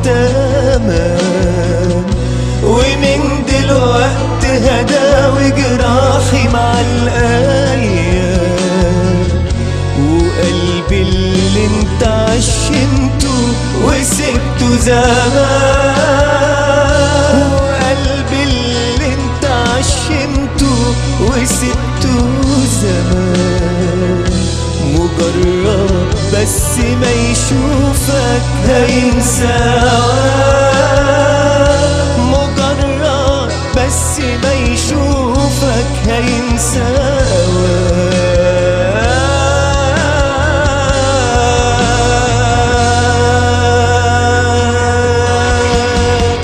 امان ومن دلوقت هداوي جراحي مع الايام وقلبي اللي انت عشمته وسبته زمان وقلبي اللي انت عشمته وسبته زمان مجرد بس ما يشوفك هينساك مجرد بس ما يشوفك هينساك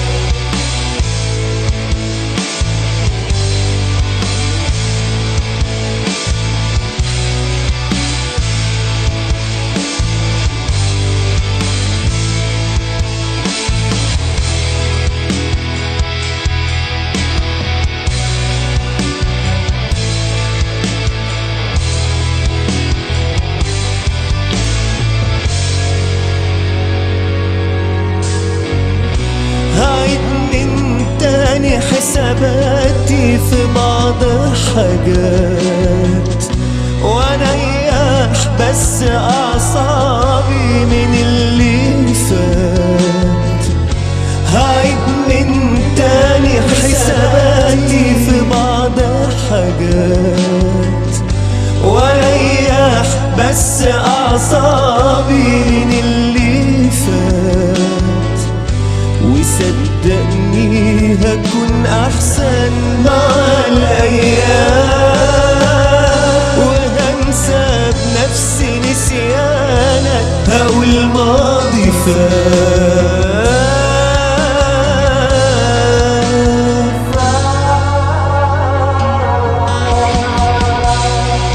هعيد من تاني حساباتي في بعض حاجات واريح بس اعصابي من اللي فات هعيد من تاني حساباتي في بعض حاجات واريح بس اعصابي من اللي فات وصدقني هكون احسن مع الايام وهنسى بنفسي نسيانك هقول ماضي فات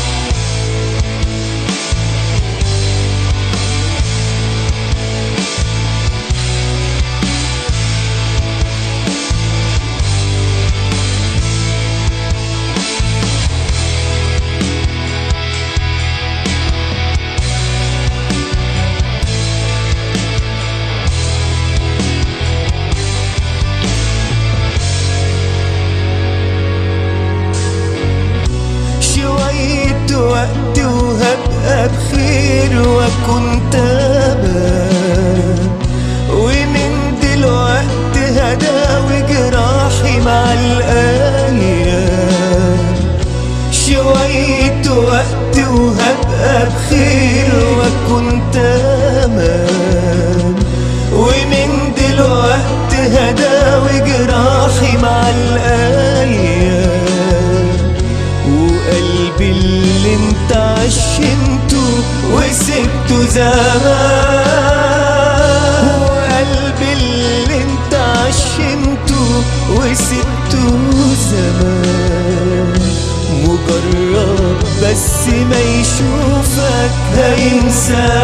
شوية وقت وهبقى بخير واكون تمام ومن دلوقت هداوي جراحي مع الايام شوية وقت وهبقى بخير واكون تمام ومن دلوقت هداوي جراحي مع الايام وقلبي اللي انت عشمته وسبته زمان وقلبي اللي انت عشمته وسبته زمان مجرد بس ما يشوفك هينساك